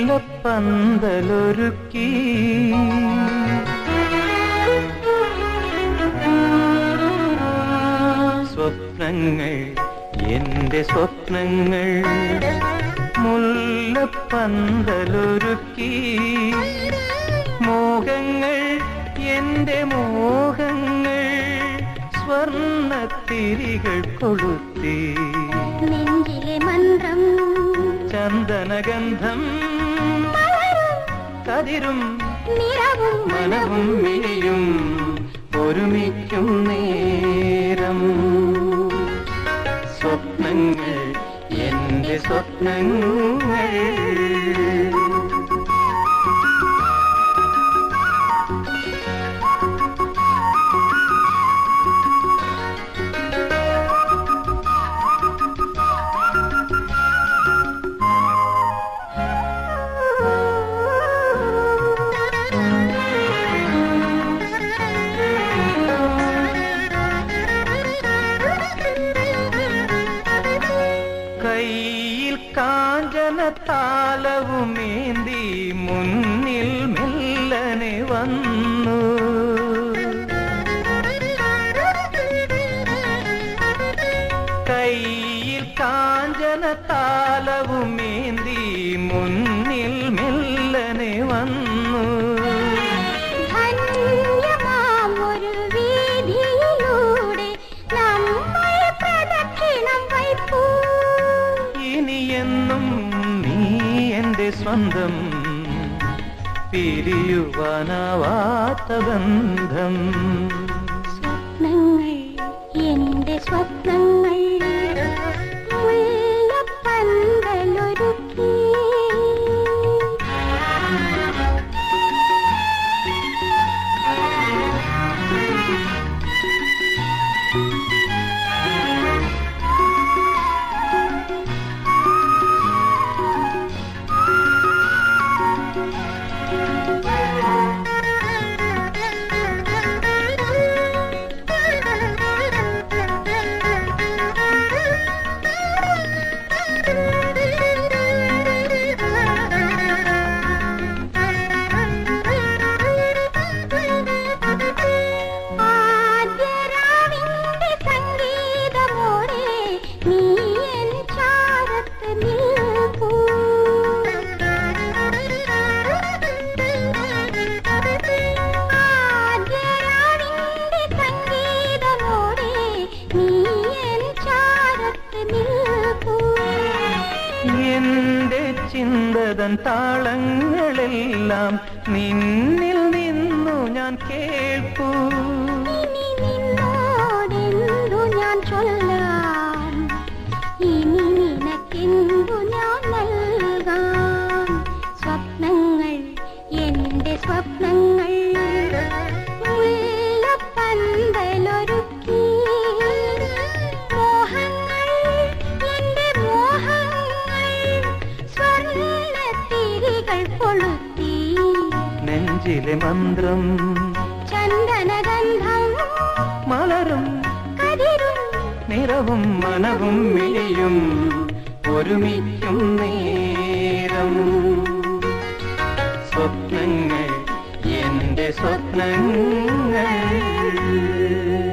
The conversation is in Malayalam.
മുല്ലപ്പന്തലൊരുക്കി സ്വപ്നങ്ങൾ എന്റെ സ്വപ്നങ്ങൾ മുല്ലപ്പന്തലൊരുക്കി മോഹങ്ങൾ എന്റെ മോഹങ്ങൾ സ്വർണ്ണത്തിരികൾ കൊളുത്തി നെഞ്ചിലെ മന്ത്രം ചന്ദനഗന്ധം കതിരും നിറവും മനവും മിഴിയും ഒരുമിക്കും നേരം സ്വപ്നങ്ങൾ എന്റെ സ്വപ്നങ്ങൾ കയ്യിൽ കാഞ്ചന താലവുമേന്തി മുന്നിൽ മെല്ലനെ വന്നു കയ്യിൽ കാഞ്ചന താലവുമേന്തി മുന്നിൽ മെല്ലനെ വന്നു ധന്യമാം ഒരു വീതിയിലൂടെ നമ്മൾ പ്രദക്ഷിണം വയ്പ്പൂ ഇനിയെന്നും നീ എന്റെ സ്വന്തം പിരിയുവാനാവാത്ത ബന്ധം സ്വപ്നങ്ങൾ എന്റെ സ്വപ്നങ്ങൾ മുല്ലപ്പന്തലൊരുക്കി ആദ്യരാവിന്റെ സംഗീതമോടെ നീ എൻ ചാരത്ത് നിൽപ്പൂ ആദ്യരാവിന്റെ സംഗീതമോടെ നീ എൻ ചാരത്ത് നിൽപ്പൂ എന്റെ ചിന്തതൻ താളങ്ങളെല്ലാം നിന്നിൽ നിന്നു ഞാൻ കേൾപ്പൂ ഇനി നിന്നോടെന്തു ഞാൻ ചൊല്ലാം ഇനി നിനക്കെന്തു ഞാൻ നൽകാം സ്വപ്നങ്ങൾ എന്റെ സ്വപ്നങ്ങൾ മുല്ലപ്പന്തലൊരുക്കി മോഹങ്ങൾ എന്റെ മോഹങ്ങൾ സ്വർണ്ണത്തിരികൾ കൊളുത്തി നെഞ്ചിലെ മന്ത്രം ചന്ദനഗന്ധം മലരും കതിരും നിറവും മനവും മിഴിയും ഒരുമിക്കും നേരം സ്വപ്നങ്ങൾ എന്റെ സ്വപ്നങ്ങൾ